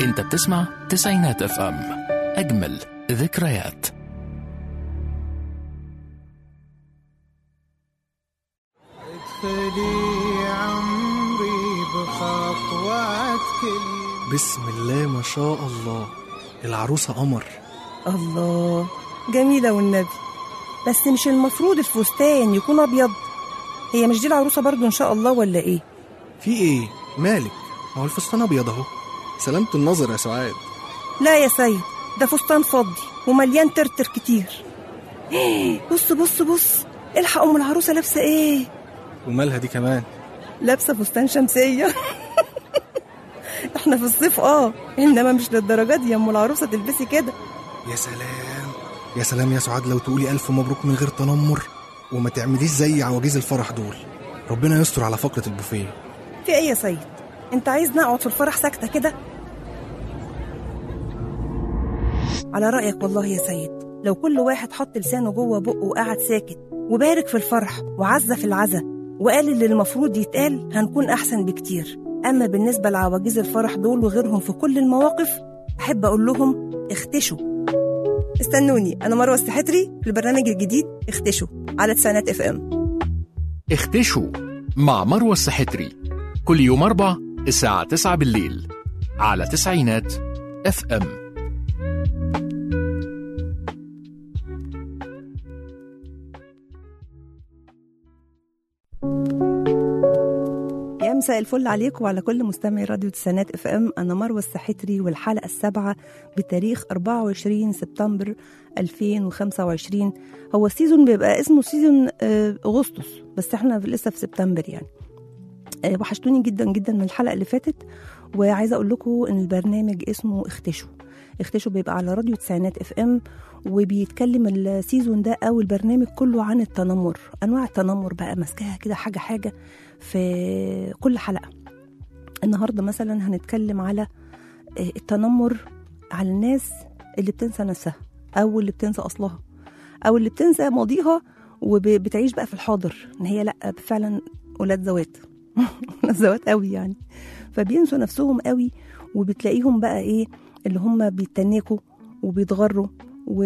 انت بتسمع تسعينات اف ام اجمل ذكريات ادخلي عمري بخطوات كل بسم الله ما شاء الله العروسة قمر الله جميلة والنبي بس مش المفروض الفستان يكون أبيض هي مش دي العروسة برضو إن شاء الله ولا إيه؟ في ايه مالك ما هو الفستان ابيض اهو سلامة النظر يا سعاد لا يا سيد ده فستان فضي ومليان ترتر كتير بص بص بص الحق أم العروسة لابسة إيه؟ ومالها دي كمان لابسة فستان شمسية احنا في الصيف اه انما مش للدرجة دي يا ام العروسة تلبسي كده يا سلام يا سلام يا سعاد لو تقولي ألف مبروك من غير تنمر وما تعمليش زي عواجيز الفرح دول ربنا يستر على فقرة البوفيه في ايه يا سيد انت عايز نقعد في الفرح ساكتة كده على رأيك والله يا سيد لو كل واحد حط لسانه جوه بقه وقعد ساكت وبارك في الفرح وعزى في العزا وقال اللي المفروض يتقال هنكون أحسن بكتير أما بالنسبة لعواجيز الفرح دول وغيرهم في كل المواقف أحب أقول لهم اختشوا استنوني أنا مروة السحتري في البرنامج الجديد اختشوا على تسعينات اف ام اختشوا مع مروة السحتري كل يوم أربع الساعة 9 بالليل على تسعينات اف ام يا مساء الفل عليكم وعلى كل مستمعي راديو تسعينات اف ام انا مروه السحتري والحلقه السابعه بتاريخ 24 سبتمبر 2025 هو السيزون بيبقى اسمه سيزون آه، اغسطس بس احنا لسه في سبتمبر يعني آه، وحشتوني جدا جدا من الحلقه اللي فاتت وعايزه اقول لكم ان البرنامج اسمه اختشوا اختشوا بيبقى على راديو تسعينات اف ام وبيتكلم السيزون ده او البرنامج كله عن التنمر انواع التنمر بقى ماسكاها كده حاجه حاجه في كل حلقه النهارده مثلا هنتكلم على آه، التنمر على الناس اللي بتنسى نفسها او اللي بتنسى اصلها او اللي بتنسى ماضيها وبتعيش بقى في الحاضر ان هي لا فعلا ولاد زوات ولاد زوات قوي يعني فبينسوا نفسهم قوي وبتلاقيهم بقى ايه اللي هم بيتنكوا وبيتغروا و...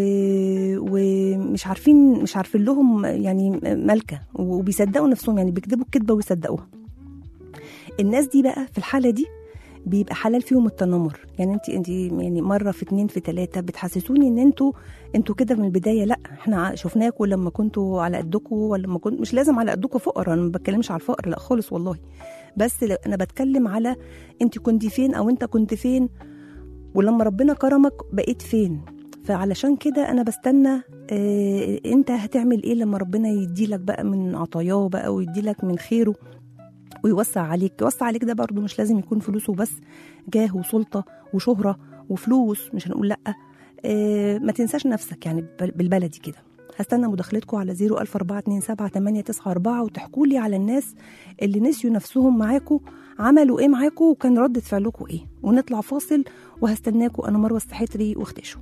ومش عارفين مش عارفين لهم يعني ملكه وبيصدقوا نفسهم يعني بيكذبوا الكذبه ويصدقوها الناس دي بقى في الحاله دي بيبقى حلال فيهم التنمر يعني انت انت يعني مره في اتنين في تلاته بتحسسوني ان انتوا انتوا كده من البدايه لا احنا شفناكم لما كنتوا على قدكم ولا لما كنت مش لازم على قدكم فقر انا ما بتكلمش على الفقر لا خالص والله بس ل- انا بتكلم على انت كنت فين او انت كنت فين ولما ربنا كرمك بقيت فين فعلشان كده انا بستنى اه انت هتعمل ايه لما ربنا يديلك بقى من عطاياه بقى ويديلك من خيره ويوسع عليك يوسع عليك ده برضه مش لازم يكون فلوس وبس جاه وسلطة وشهرة وفلوس مش هنقول لأ اه ما تنساش نفسك يعني بال- بالبلدي كده هستنى مداخلتكم على 014278994 وتحكوا لي على الناس اللي نسيوا نفسهم معاكم عملوا ايه معاكم وكان ردة فعلكم ايه ونطلع فاصل وهستناكم انا مروه السحتري واختشوا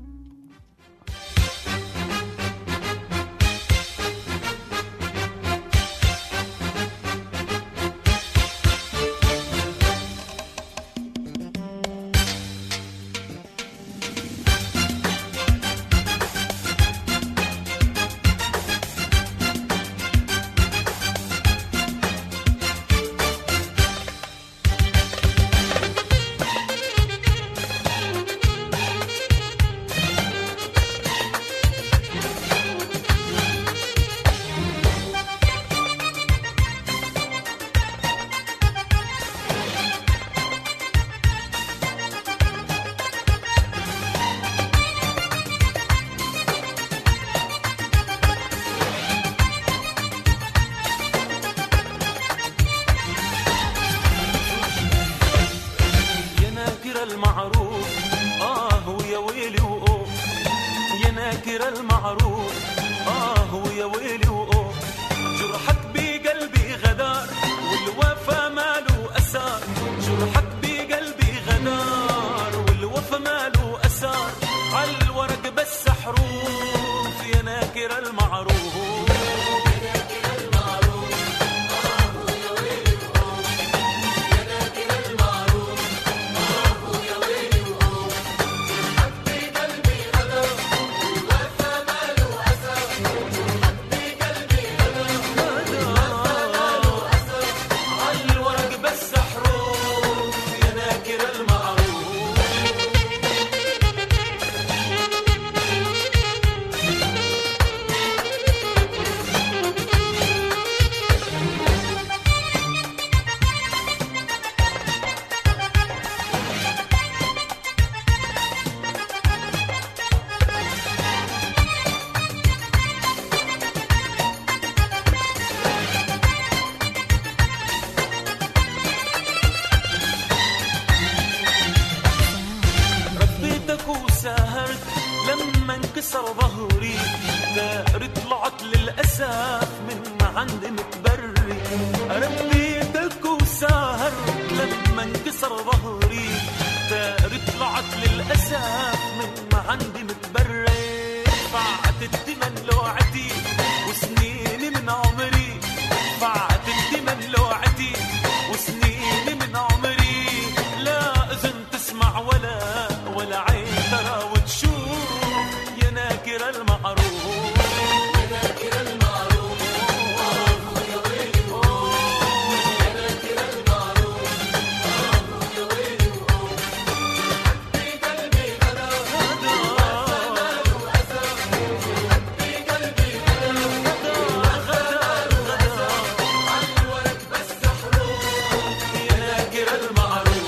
للأسف من عندي متبري ربيتك وسهر لما انكسر ظهري تاري طلعت للأسف من عندي متبري فعت الدمن لوعتي وسنيني من عمري فعت الدمن لوعتي وسنيني من عمري لا اذن تسمع ولا ولا عين ترى وتشوف يا ناكر المعروف يا ناكر المعروف يا ويلي يا ناكر المعروف يا ويلي حبي قلبي غدا غدا ماله أسى حبي قلبي غدا غدا غدا عالورق بس حروف يا ناكر المعروف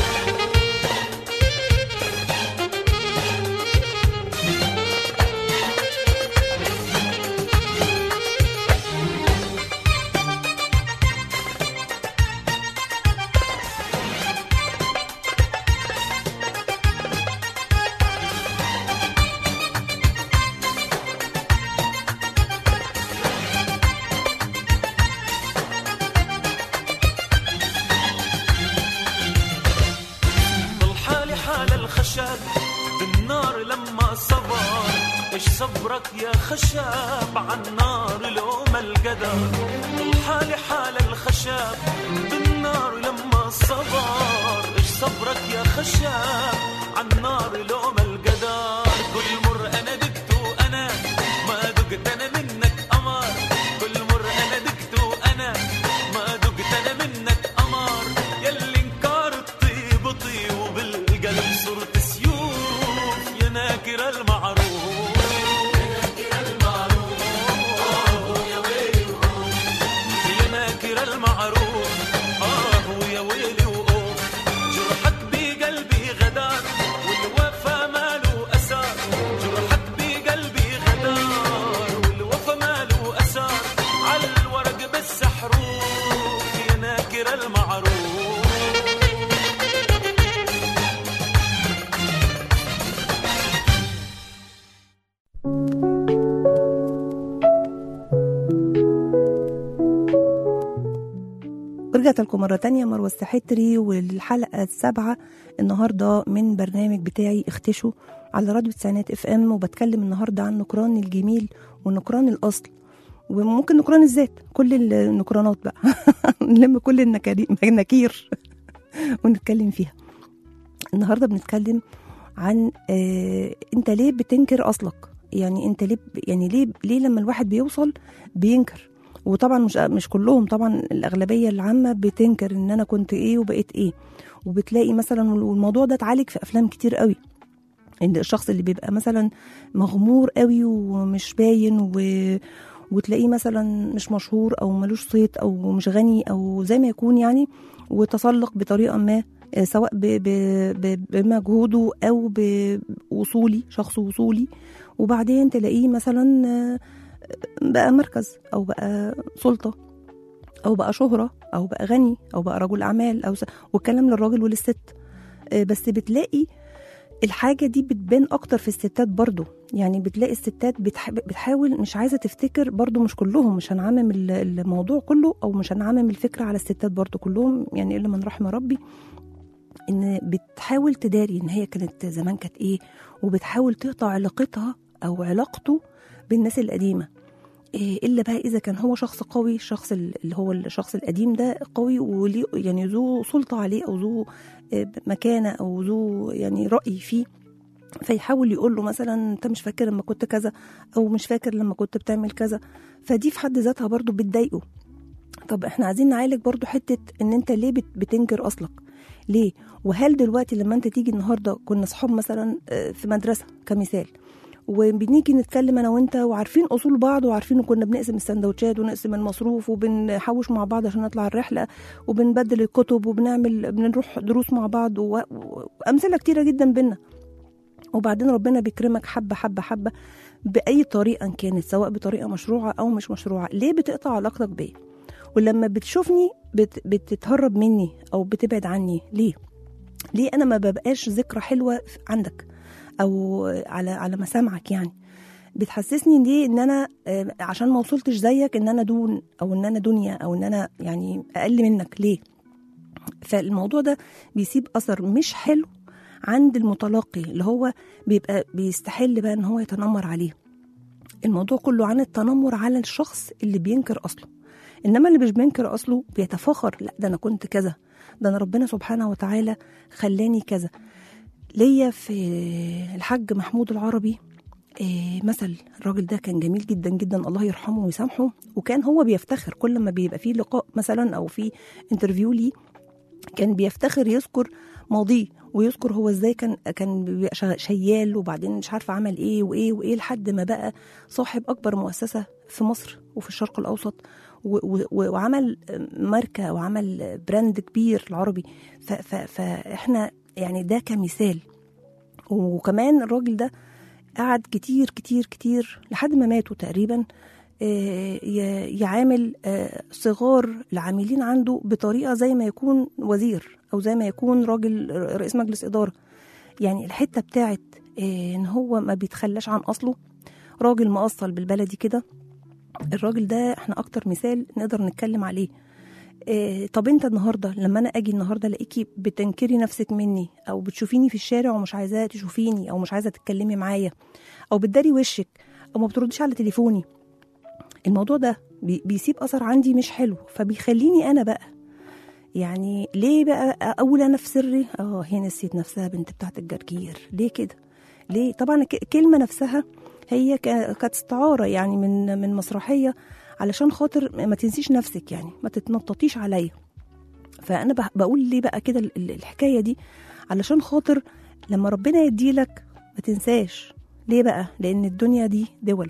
ضل حالي حال الخشب بالنار لما صبر ايش صبرك يا خشب عالنار لو ما القدر ضل حالي حال الخشب بالنار لما صبر ايش صبرك يا خشب عالنار لو ما القدر كل مر انا دقت وانا ما دقت انا منك قمر كل مر انا دقت وانا ما دقت انا منك قمر يلي انكرت طيب طيب وبالقلب صرت سيوف يا ناكر المعروف يا ناكر المعروف يا ويلي يا ناكر المعروف اه ويا ويلي وأوه جرحك بقلبي غدار والوفا ماله أثر جرحك بقلبي غدار والوفا ماله أثر على الورق بس حروف يا ناكر المعروف ورجعت لكم مرة تانية مروة السحتري والحلقة السابعة النهاردة من برنامج بتاعي اختشوا على راديو تسعينات اف ام وبتكلم النهاردة عن نكران الجميل ونكران الأصل وممكن نكران الذات كل النكرانات بقى نلم كل النكاري- النكير ونتكلم فيها النهاردة بنتكلم عن آه انت ليه بتنكر اصلك يعني انت ليه يعني ليه ليه لما الواحد بيوصل بينكر وطبعا مش مش كلهم طبعا الاغلبيه العامه بتنكر ان انا كنت ايه وبقيت ايه وبتلاقي مثلا والموضوع ده اتعالج في افلام كتير قوي ان الشخص اللي بيبقى مثلا مغمور قوي ومش باين و وتلاقيه مثلا مش مشهور او ملوش صيت او مش غني او زي ما يكون يعني وتسلق بطريقه ما آه، سواء ب- ب- ب- بمجهوده او بوصولي شخص وصولي وبعدين تلاقيه مثلا آه، بقى مركز او بقى سلطه او بقى شهره او بقى غني او بقى رجل اعمال او س... والكلام للراجل وللست آه، بس بتلاقي الحاجة دي بتبان أكتر في الستات برضو يعني بتلاقي الستات بتح... بتحاول مش عايزة تفتكر برضو مش كلهم مش هنعمم ال- الموضوع كله أو مش هنعمم الفكرة على الستات برضو كلهم يعني إلا من رحم ربي إن بتحاول تداري إن هي كانت زمان كانت إيه وبتحاول تقطع علاقتها أو علاقته بالناس القديمة إيه الا بقى اذا كان هو شخص قوي الشخص اللي هو الشخص القديم ده قوي وليه يعني ذو سلطه عليه او ذو آه، مكانه او ذو يعني راي فيه فيحاول يقول له مثلا انت مش فاكر لما كنت كذا او مش فاكر لما كنت بتعمل كذا فدي في حد ذاتها برضو بتضايقه طب احنا عايزين نعالج برضو حته ان انت ليه بت- بتنكر اصلك ليه وهل دلوقتي لما انت تيجي النهارده كنا اصحاب مثلا آه، في مدرسه كمثال وبنيجي نتكلم انا وانت وعارفين اصول بعض وعارفين كنا بنقسم السندوتشات ونقسم المصروف وبنحوش مع بعض عشان نطلع الرحله وبنبدل الكتب وبنعمل بنروح دروس مع بعض و- و- وامثله كتيره جدا بينا وبعدين ربنا بيكرمك حبه حبه حبه باي طريقه كانت سواء بطريقه مشروعه او مش مشروعه ليه بتقطع علاقتك بيا ولما بتشوفني بت بتتهرب مني او بتبعد عني ليه ليه انا ما ببقاش ذكرى حلوه عندك او على على مسامعك يعني بتحسسني ليه ان انا آه، عشان ما وصلتش زيك ان انا دون او ان انا دنيا او ان انا يعني اقل منك ليه فالموضوع ده بيسيب اثر مش حلو عند المتلقي اللي هو بيبقى بيستحل بقى ان هو يتنمر عليه الموضوع كله عن التنمر على الشخص اللي بينكر اصله انما اللي مش بينكر اصله بيتفاخر لا ده انا كنت كذا ده انا ربنا سبحانه وتعالى خلاني كذا ليا في الحاج محمود العربي إيه مثل الراجل ده كان جميل جدا جدا الله يرحمه ويسامحه وكان هو بيفتخر كل ما بيبقى فيه لقاء مثلا او في انترفيو ليه كان بيفتخر يذكر ماضيه ويذكر هو ازاي كان كان بيبقى شغ- شيال وبعدين مش عارفه عمل ايه وايه وايه لحد ما بقى صاحب اكبر مؤسسه في مصر وفي الشرق الاوسط و- و- وعمل ماركه وعمل براند كبير العربي ف- ف- فاحنا يعني ده كمثال وكمان الراجل ده قعد كتير كتير كتير لحد ما ماتوا تقريبا آه، ي- يعامل آه، صغار العاملين عنده بطريقه زي ما يكون وزير او زي ما يكون راجل رئيس مجلس اداره يعني الحته بتاعت آه، ان هو ما بيتخلاش عن اصله راجل مقصل بالبلدي كده الراجل ده احنا اكتر مثال نقدر نتكلم عليه إيه طب انت النهارده لما انا اجي النهارده الاقيكي بتنكري نفسك مني او بتشوفيني في الشارع ومش عايزاه تشوفيني او مش عايزه تتكلمي معايا او بتداري وشك او ما بترديش على تليفوني الموضوع ده بي- بيسيب اثر عندي مش حلو فبيخليني انا بقى يعني ليه بقى اقول انا في سري اه هي نسيت نفسها بنت بتاعت الجرجير ليه كده ليه طبعا الك- الكلمه نفسها هي كا- كانت استعاره يعني من من مسرحيه علشان خاطر ما تنسيش نفسك يعني ما تتنططيش عليا فانا بح- بقول ليه بقى كده ال- ال- الحكايه دي علشان خاطر لما ربنا يديلك ما تنساش ليه بقى لان الدنيا دي دول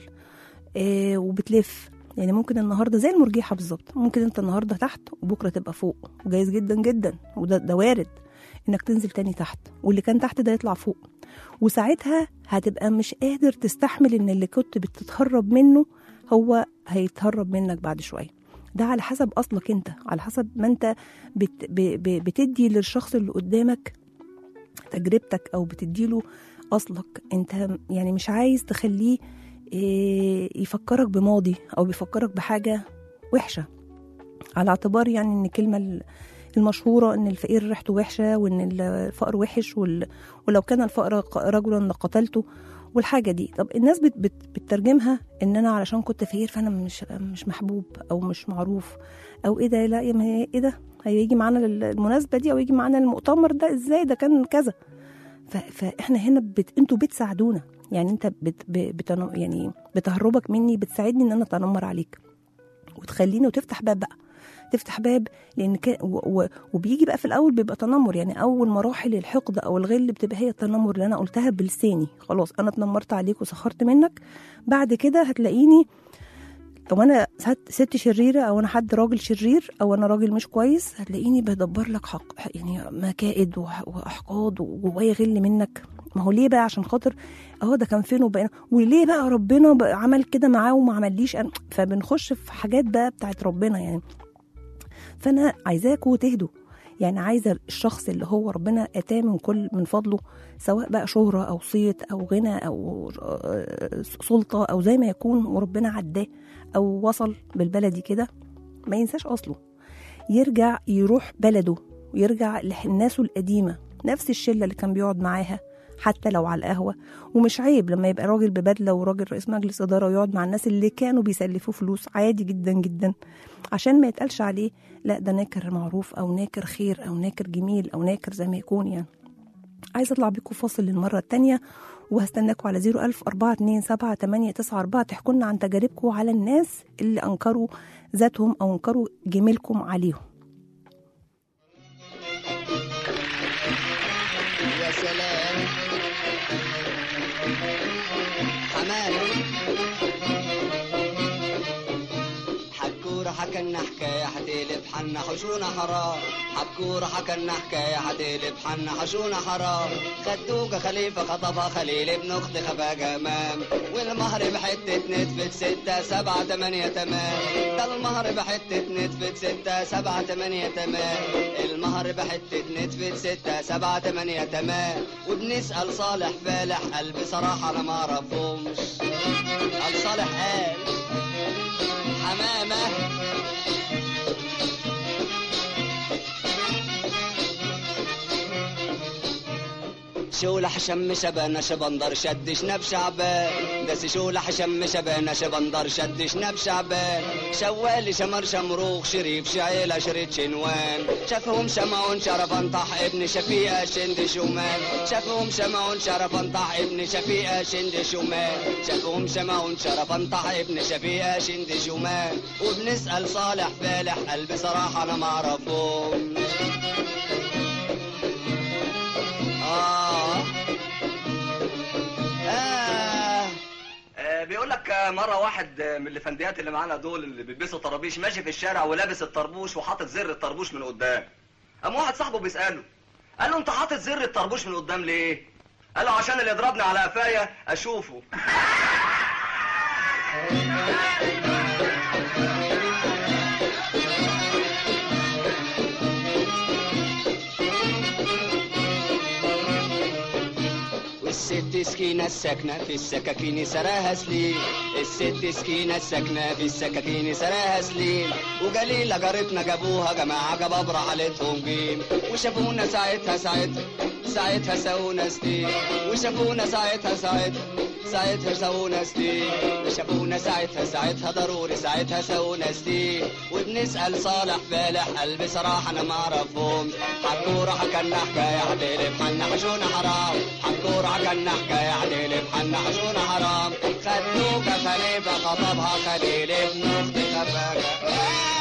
آه وبتلف يعني ممكن النهارده زي المرجيحه بالظبط ممكن انت النهارده تحت وبكره تبقى فوق وجايز جدا جدا وده ده وارد انك تنزل تاني تحت واللي كان تحت ده يطلع فوق وساعتها هتبقى مش قادر تستحمل ان اللي كنت بتتهرب منه هو هيتهرب منك بعد شويه ده على حسب اصلك انت على حسب ما انت بت ب ب بتدي للشخص اللي قدامك تجربتك او بتديله اصلك انت يعني مش عايز تخليه إيه، يفكرك بماضي او بيفكرك بحاجه وحشه على اعتبار يعني ان الكلمه ال- المشهوره ان الفقير ريحته وحشه وان الفقر وحش وال... ولو كان الفقر ق- رجلا لقتلته والحاجه دي طب الناس بت... بت... بتترجمها ان انا علشان كنت فقير فانا مش مش محبوب او مش معروف او ايه ده لا يا ما هي ايه ده هيجي معانا للمناسبه دي او يجي معانا المؤتمر ده ازاي ده كان كذا ف... فاحنا هنا بت... انتوا بتساعدونا يعني انت بت... ب... بتن... يعني بتهربك مني بتساعدني ان انا اتنمر عليك وتخليني وتفتح باب بقى تفتح باب لان كان و... و... وبيجي بقى في الاول بيبقى تنمر يعني اول مراحل الحقد او الغل بتبقى هي التنمر اللي انا قلتها بلساني خلاص انا اتنمرت عليك وسخرت منك بعد كده هتلاقيني طب انا ست- ست شريره او انا حد راجل شرير او انا راجل مش كويس هتلاقيني بدبر لك حق يعني مكائد وح- واحقاد وجوايا غل منك ما هو ليه بقى عشان خاطر اهو ده كان فين وبقينا وليه بقى ربنا بقى عمل كده معاه وما عمليش أنا فبنخش في حاجات بقى بتاعت ربنا يعني فانا عايزاكوا تهدوا يعني عايزه الشخص اللي هو ربنا اتاه من كل من فضله سواء بقى شهره او صيت او غنى او آه، سلطه او زي ما يكون وربنا عداه او وصل بالبلدي كده ما ينساش اصله يرجع يروح بلده ويرجع لناسه القديمه نفس الشله اللي كان بيقعد معاها حتى لو على القهوه ومش عيب لما يبقى راجل ببدله وراجل رئيس مجلس اداره ويقعد مع الناس اللي كانوا بيسلفوه فلوس عادي جدا جدا عشان ما يتقالش عليه لا ده ناكر معروف او ناكر خير او ناكر جميل او ناكر زي ما يكون يعني عايزه اطلع بيكم فاصل للمره التانية وهستناكم على 01000 427 894 تحكوا لنا عن تجاربكم على الناس اللي انكروا ذاتهم او انكروا جميلكم عليهم يا سلام حمام حكورة حكا حكلنا حكاية حتقلب حنا حشونا حرام حبكورة حكلنا حكاية حتقلب حنا حشونا حرام خدوكة خليفة خطبها خليل ابن أخت خفا جمام والمهر بحتة نتفة ستة سبعة تمانية تمام ده المهر بحتة نتفة ستة سبعة تمانية تمام المهر بحتة نتفة ستة سبعة تمانية تمام وبنسأل صالح فالح قال بصراحة أنا ما أعرفهمش قال صالح قال حمامة شولح شم شبانة شبندر شد شنب شعبان دس شولح شم شبانة شبندر شد شنب شعبان شوالي شمر شمروخ شريف شعيلة شريت شنوان شافهم شمعون شرفان طح ابن شفيقة شند شومان شافهم شمعون شرفان طح ابن شفيقة شند شومان شافهم شمعون شرفان طح ابن شفيقة شند شومان وبنسأل صالح فالح قال بصراحة أنا معرفهم آه آه آه، بيقول لك آه، مره واحد آه، من الفنديات اللي معانا دول اللي بيلبسوا طرابيش ماشي في الشارع ولابس الطربوش وحاطط زر الطربوش من قدام قام واحد صاحبه بيساله قال له انت حاطط زر الطربوش من قدام ليه قال له عشان اللي يضربني على قفايا اشوفه والست سكينة الساكنة في السكاكين سراها سليم الست سكينة الساكنة في السكاكين سراها سليم وجليلة جارتنا جابوها جماعة جبابرة حالتهم جيم وشافونا ساعتها ساعتها ساعتها سوونا ستيم وشافونا ساعتها ساعتها ساعتها سوونا ستيم وشافونا ساعتها ساعتها ضروري ساعتها سوونا ستيم وبنسأل صالح فالح قال بصراحة أنا ما أعرفهمش حكورة حكلنا حكاية هتقلب حنا حشونا حرام حكورة حكلنا حكاية هتقلب حنا حشونا حرام خدوكة خليفة خطبها خليل ابن أخت خفاجة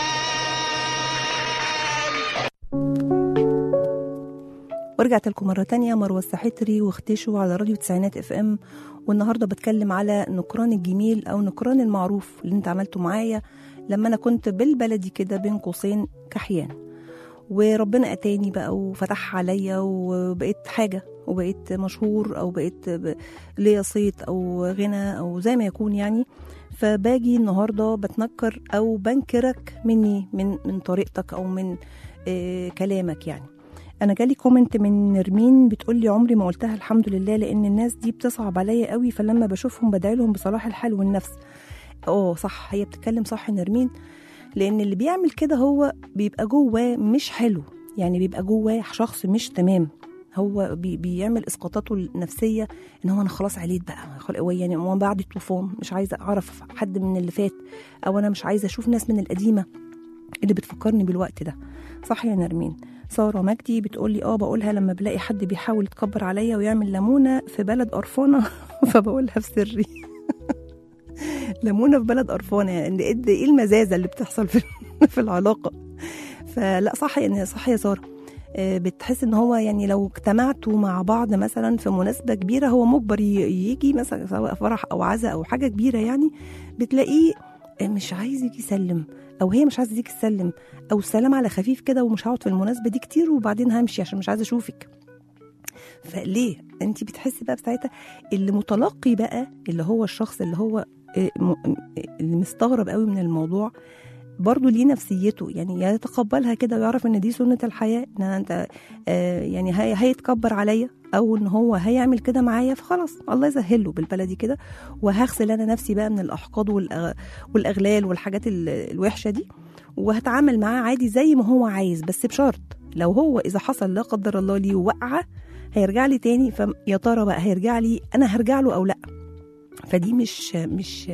ورجعت لكم مرة تانية مروة السحتري واختشوا على راديو تسعينات اف ام والنهاردة بتكلم على نكران الجميل أو نكران المعروف اللي انت عملته معايا لما أنا كنت بالبلدي كده بين قوسين كحيان وربنا أتاني بقى وفتح عليا وبقيت حاجة وبقيت مشهور أو بقيت ب- ليا صيت أو غنى أو زي ما يكون يعني فباجي النهاردة بتنكر أو بنكرك مني من من طريقتك أو من آه كلامك يعني انا جالي كومنت من نرمين بتقول لي عمري ما قلتها الحمد لله لان الناس دي بتصعب عليا قوي فلما بشوفهم بدعي لهم بصلاح الحال والنفس اه صح هي بتتكلم صح نرمين لان اللي بيعمل كده هو بيبقى جواه مش حلو يعني بيبقى جواه شخص مش تمام هو بي بيعمل اسقاطاته النفسيه ان هو انا خلاص عليت بقى خل- هو يعني هو بعد الطوفان مش عايزه اعرف حد من اللي فات او انا مش عايزه اشوف ناس من القديمه اللي بتفكرني بالوقت ده صح يا نرمين ساره مجدي بتقول لي اه بقولها لما بلاقي حد بيحاول يتكبر عليا ويعمل ليمونه في بلد قرفانه فبقولها في سري ليمونه في بلد قرفانه يعني ايه ده- ايه المزازه اللي بتحصل في في العلاقه فلا صح يعني صح يا ساره آه، بتحس ان هو يعني لو اجتمعتوا مع بعض مثلا في مناسبه كبيره هو مجبر ي- يجي مثلا سواء فرح او عزاء او حاجه كبيره يعني بتلاقيه مش عايز يجي يسلم او هي مش عايزه تيجي تسلم او السلام على خفيف كده ومش هقعد في المناسبه دي كتير وبعدين همشي عشان مش عايزه اشوفك فليه انت بتحسي بقى بساعتها اللي متلقي بقى اللي هو الشخص اللي هو آه، م- م- اللي مستغرب قوي من الموضوع برضه ليه نفسيته يعني يتقبلها كده ويعرف ان دي سنه الحياه ان انا انت آه يعني هي هيتكبر عليا او ان هو هيعمل كده معايا فخلاص الله يسهله بالبلدي كده وهغسل انا نفسي بقى من الاحقاد والأغ... والاغلال والحاجات ال- الوحشه دي وهتعامل معاه عادي زي ما هو عايز بس بشرط لو هو اذا حصل لا قدر الله ليه وقعه هيرجع لي تاني فيا ترى بقى هيرجع لي انا هرجع له او لا فدي مش مش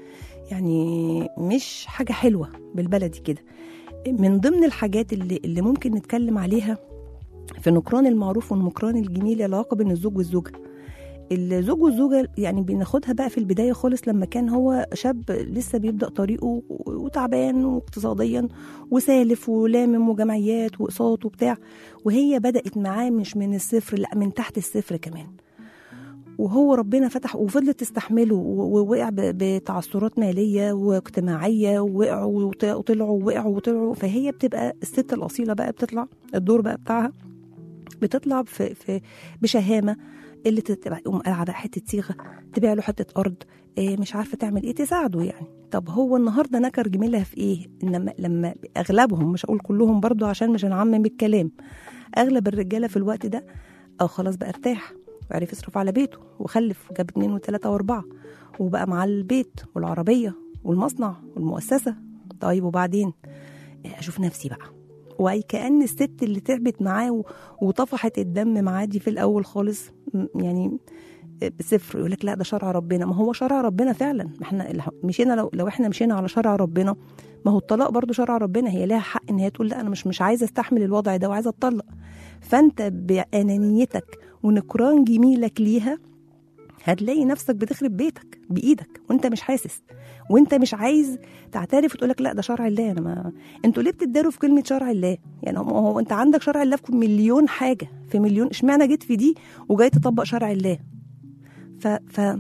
يعني مش حاجه حلوه بالبلدي كده من ضمن الحاجات اللي, اللي ممكن نتكلم عليها في نكران المعروف والنكران الجميل العلاقه بين الزوج والزوجه الزوج والزوجة يعني بناخدها بقى في البداية خالص لما كان هو شاب لسه بيبدأ طريقه وتعبان واقتصاديا وسالف ولامم وجمعيات وأقساط وبتاع وهي بدأت معاه مش من الصفر لا من تحت الصفر كمان وهو ربنا فتح وفضلت تستحمله و- ووقع ب- بتعثرات ماليه واجتماعيه ووقعوا وط- وطلعوا ووقعوا وطلعوا فهي بتبقى الست الاصيله بقى بتطلع الدور بقى بتاعها بتطلع في, في بشهامه اللي تبقى تقوم قلعه بقى حته صيغه تبيع له حته ارض إيه مش عارفه تعمل ايه تساعده يعني طب هو النهارده نكر جميلها في ايه انما لما اغلبهم مش هقول كلهم برضو عشان مش هنعمم الكلام اغلب الرجاله في الوقت ده اه خلاص بقى ارتاح وعرف يصرف على بيته وخلف وجاب اتنين وتلاته واربعه وبقى معاه البيت والعربيه والمصنع والمؤسسه طيب وبعدين إيه، اشوف نفسي بقى وأي كأن الست اللي تعبت معاه و- وطفحت الدم معاه دي في الأول خالص م- يعني بصفر يقول لك لا ده شرع ربنا ما هو شرع ربنا فعلا ما احنا الح- مشينا لو, لو احنا مشينا على شرع ربنا ما هو الطلاق برضو شرع ربنا هي لها حق ان هي تقول لا انا مش مش عايزه استحمل الوضع ده وعايزه اتطلق فانت بانانيتك ونكران جميلك ليها هتلاقي نفسك بتخرب بيتك بايدك وانت مش حاسس وانت مش عايز تعترف وتقول لك لا ده شرع الله انا ما انتوا ليه بتداروا في كلمه شرع الله يعني هو- هو انت عندك شرع الله في مليون حاجه في مليون اشمعنى جيت في دي وجاي تطبق شرع الله ف, ف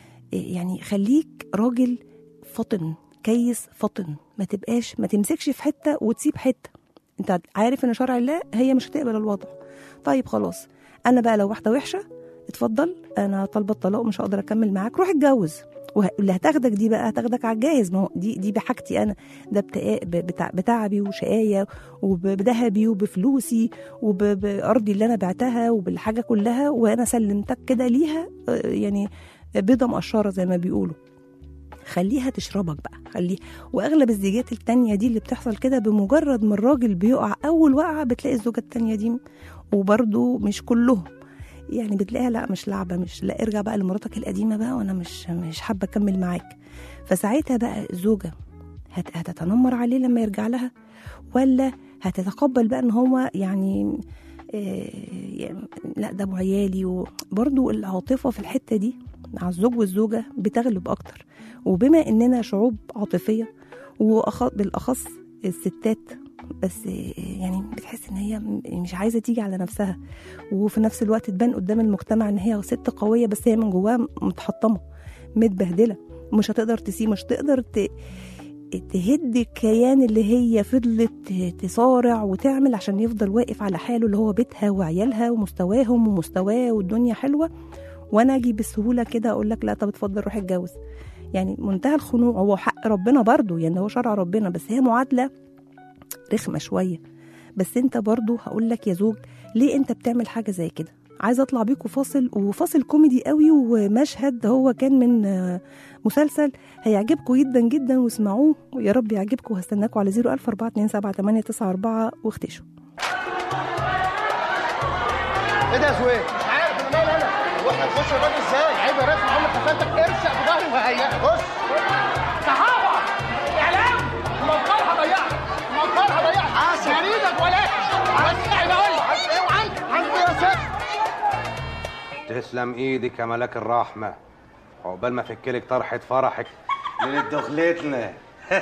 يعني خليك راجل فطن كيس فطن ما تبقاش ما تمسكش في حته وتسيب حته انت عارف ان شرع الله هي مش هتقبل الوضع طيب خلاص انا بقى لو واحده وحشه اتفضل انا طالبه الطلاق ومش هقدر اكمل معاك روح اتجوز واللي هتاخدك دي بقى هتاخدك على الجاهز ما هو دي دي بحاجتي انا ده بتاع بتاع بتعبي وشقايه وبذهبي وبفلوسي وبارضي اللي انا بعتها وبالحاجه كلها وانا سلمتك كده ليها آه، يعني بيضه مقشره زي ما بيقولوا خليها تشربك بقى خليه واغلب الزيجات التانية دي اللي بتحصل كده بمجرد ما الراجل بيقع اول وقعه بتلاقي الزوجه التانية دي وبرده مش كلهم يعني بتلاقيها لا مش لعبه مش لا ارجع بقى لمراتك القديمه بقى وانا مش مش حابه اكمل معاك فساعتها بقى الزوجه هت- هتتنمر عليه لما يرجع لها ولا هتتقبل بقى ان هو يعني آه، يعني لا ده ابو عيالي وبرضو العاطفه في الحته دي مع الزوج والزوجه بتغلب اكتر وبما اننا شعوب عاطفيه وبالاخص الستات بس آه، يعني بتحس ان هي م- مش عايزه تيجي على نفسها وفي نفس الوقت تبان قدام المجتمع ان هي ست قويه بس هي من جواها متحطمه متبهدله مش هتقدر تسيب مش تقدر ت... تهد الكيان اللي هي فضلت تصارع وتعمل عشان يفضل واقف على حاله اللي هو بيتها وعيالها ومستواهم ومستواه والدنيا حلوه وانا اجي بسهوله كده اقول لك لا طب اتفضل روح اتجوز يعني منتهى الخنوع هو حق ربنا برضو يعني هو شرع ربنا بس هي معادله رخمه شويه بس انت برضو هقول لك يا زوج ليه انت بتعمل حاجه زي كده عايزه اطلع بيكوا فاصل وفاصل كوميدي قوي ومشهد هو كان من آه، مسلسل هيعجبكم جدا جدا واسمعوه ويا رب يعجبكم وهستناكم على 01000 427 واختشوا ايه ده يا زويل؟ مش عارف انا مالي انا واحنا نخش الراجل ازاي؟ عيب يا راسم عمرك خفنتك ارشق في ظهري وهيئك خش صحابه اعلام المنطقه هضيعك المنطقه هضيعك حاسب جريدك ولا وسعي بقول لك عايز ايه وعندي عندي يا ست تسلم ايدك يا ملاك الرحمة عقبال ما فكلك طرحة فرحك ليلة دخلتنا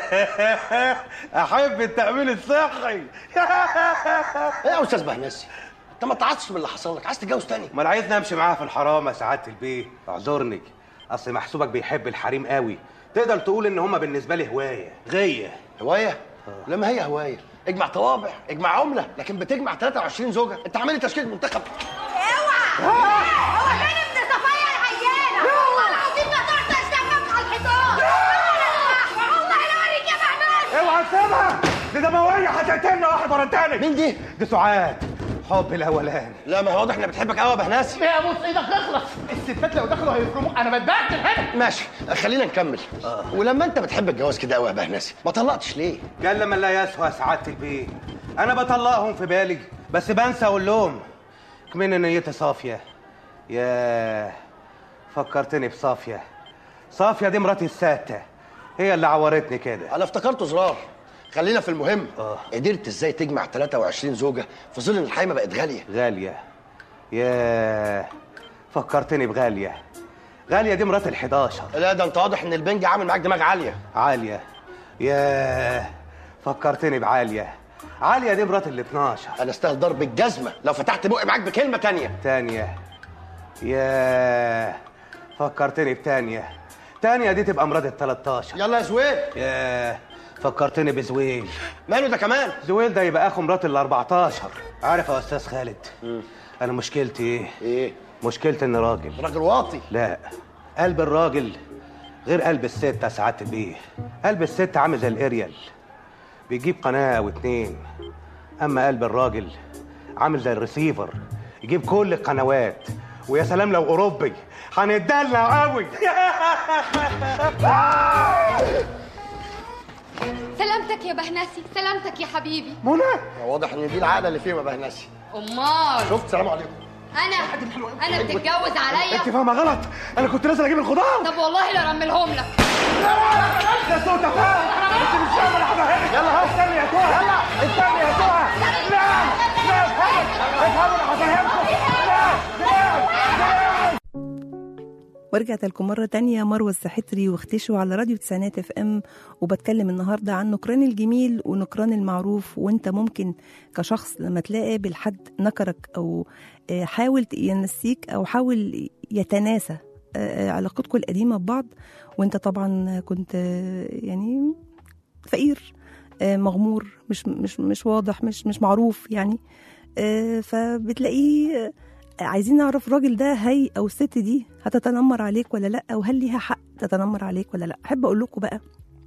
احب التأمين الصحي ايه يا استاذ بهنسي انت ما تعصش من اللي حصل لك عايز تتجوز تاني امال عايزني امشي معاها في الحرام يا سعادة البيه اعذرني اصل محسوبك بيحب الحريم قوي تقدر تقول ان هما بالنسبة لي هواية غية هوايه لما هي هوايه اجمع طوابع اجمع عمله لكن بتجمع 23 زوجه انت عامل لي تشكيله منتخب اوعى هو فين ابن صفية العيانة؟ والله العظيم ما تقدر تشتغل على الحيطان والله لا اوريك يا محمود اوعى تسيبها دي دموية هتقتلنا واحد ورا التاني مين دي؟ دي سعاد حب الاولاني لا ما هو واضح انها بتحبك قوي يا بهناسي يا بص ايدك اخلص الستات لو دخلوا هيفرموا انا بتبهدل هنا ماشي خلينا نكمل ولما انت بتحب الجواز كده قوي يا بهناسي ما طلقتش ليه؟ قال من لا يسوى يا سعادة البيه انا بطلقهم في بالي بس بنسى اقول لهم كمان نيتي صافية يا فكرتني بصافية صافية دي مراتي الساتة هي اللي عورتني كده انا افتكرته زرار خلينا في المهم آه. قدرت ازاي تجمع 23 زوجه في ظل ان الحيمه بقت غاليه غالية يا فكرتني بغالية غالية دي مرات ال11 لا ده انت واضح ان البنج عامل معاك دماغ عاليه عالية يا فكرتني بعالية عالية دي مرات ال12 انا استاهل ضرب الجزمه لو فتحت بقي معاك بكلمه تانية تانية ياه فكرتني بتانية تانية دي تبقى مراد ال 13 يلا يا زويل ياه فكرتني بزويل ماله ده كمان زويل ده يبقى اخو مرات ال 14 عارف يا استاذ خالد انا مشكلتي ايه ايه مشكلتي اني راجل راجل واطي لا قلب الراجل غير قلب الست يا سعاده البيه قلب الست عامل زي الاريال بيجيب قناه او اتنين اما قلب الراجل عامل زي الريسيفر يجيب كل القنوات ويا سلام لو اوروبي هنتدلع قوي سلامتك يا بهنسي سلامتك يا حبيبي منى واضح ان دي العقده اللي فيه ما بهنسي امال شفت سلام عليكم انا انا بتتجوز عليا انت فاهمه غلط انا كنت نازل اجيب الخضار طب والله لا رملهم لك يا صوت انت مش فاهم انا هفهمك يلا اهو استني يا توها يلا استني يا توها لا لا افهموا افهموا انا هفهمكم لا لا ورجعت لكم مرة تانية مروة السحتري واختشوا على راديو تسعينات اف ام وبتكلم النهاردة عن نكران الجميل ونكران المعروف وانت ممكن كشخص لما تلاقي بالحد نكرك او آه، حاول ينسيك او حاول يتناسى آه، آه، علاقتكم القديمة ببعض وانت طبعا كنت آه، يعني فقير آه، مغمور مش مش مش واضح مش مش معروف يعني آه، فبتلاقيه آه، عايزين نعرف الراجل ده هي او الست دي هتتنمر عليك ولا لا وهل ليها حق تتنمر عليك ولا لا احب اقول لكم بقى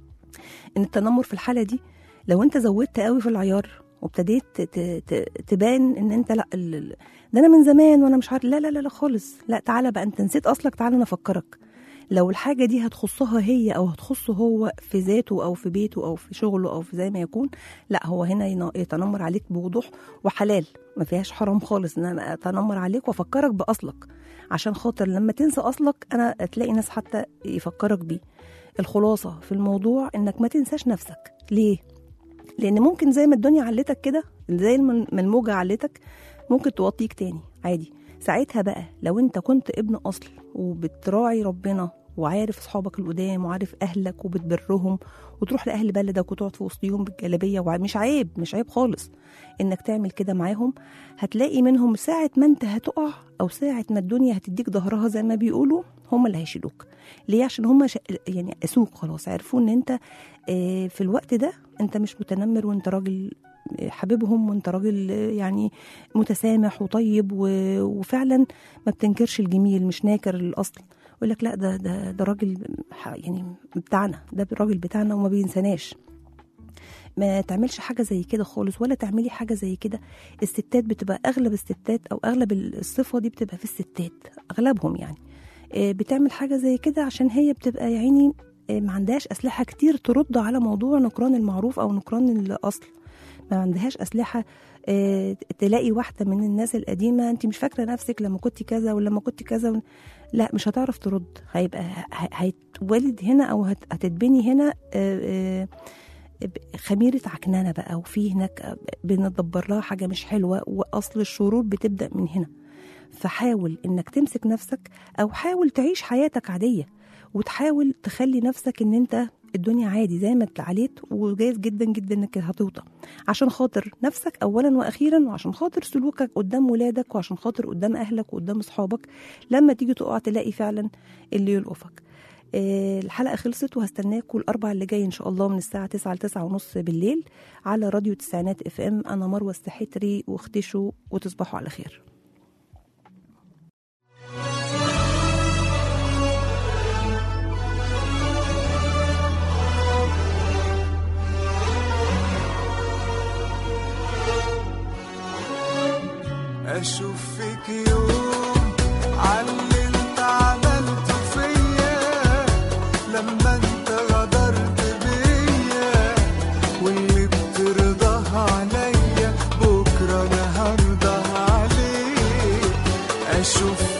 ان التنمر في الحاله دي لو انت زودت قوي في العيار وابتديت ت- ت- ت- تبان ان انت لا ال- ال- ده انا من زمان وانا مش عارف لا لا لا لا خالص لا تعالى بقى انت نسيت اصلك تعالى انا افكرك لو الحاجة دي هتخصها هي أو هتخصه هو في ذاته أو في بيته أو في شغله أو في زي ما يكون لا هو هنا ين- يتنمر عليك بوضوح وحلال ما فيهاش حرام خالص إن أنا أتنمر عليك وأفكرك بأصلك عشان خاطر لما تنسى أصلك أنا تلاقي ناس حتى يفكرك بيه الخلاصة في الموضوع إنك ما تنساش نفسك ليه؟ لأن ممكن زي ما الدنيا علتك كده زي ما ما الموجة علتك ممكن توطيك تاني عادي ساعتها بقى لو انت كنت ابن اصل وبتراعي ربنا وعارف اصحابك القدام وعارف اهلك وبتبرهم وتروح لاهل بلدك وتقعد في وسطيهم بالجلابيه ومش عيب مش عيب خالص انك تعمل كده معاهم هتلاقي منهم ساعه ما انت هتقع او ساعه ما الدنيا هتديك ظهرها زي ما بيقولوا هم اللي هيشيلوك ليه عشان هم ش... يعني قاسوك خلاص عرفوا ان انت آه، في الوقت ده انت مش متنمر وانت راجل آه، حبيبهم وانت راجل آه، يعني متسامح وطيب و- وفعلا ما بتنكرش الجميل مش ناكر الاصل يقول لك لا ده ده ده راجل ح- يعني بتاعنا ده الراجل بتاعنا وما بينساناش ما تعملش حاجه زي كده خالص ولا تعملي حاجه زي كده الستات بتبقى اغلب الستات او اغلب الصفه دي بتبقى في الستات اغلبهم يعني آه، بتعمل حاجه زي كده عشان هي بتبقى يا عيني آه، ما عندهاش اسلحه كتير ترد على موضوع نكران المعروف او نكران الاصل ما عندهاش اسلحه آه، تلاقي واحده من الناس القديمه انت مش فاكره نفسك لما كنت كذا ولا لما كنت كذا و... لا مش هتعرف ترد هيبقى ه- هيتولد هنا او هت- هتتبني هنا آه، آه، خميرة عكنانة بقى وفي هناك بندبر لها حاجة مش حلوة وأصل الشرور بتبدأ من هنا فحاول إنك تمسك نفسك أو حاول تعيش حياتك عادية وتحاول تخلي نفسك إن أنت الدنيا عادي زي ما انت عليت وجايز جدا جدا انك هتوطى عشان خاطر نفسك اولا واخيرا وعشان خاطر سلوكك قدام ولادك وعشان خاطر قدام اهلك وقدام اصحابك لما تيجي تقع تلاقي فعلا اللي يلقفك آه، الحلقة خلصت وهستناكم الأربع اللي جاي إن شاء الله من الساعة 9 ل 9 ونص بالليل على راديو تسعينات اف ام أنا مروة السحتري واختشوا وتصبحوا على خير اشوف فيك يوم علي انت عملته فيا لما انت غدرت بيا واللي بترضاها عليا بكره انا هرضى عليك اشوف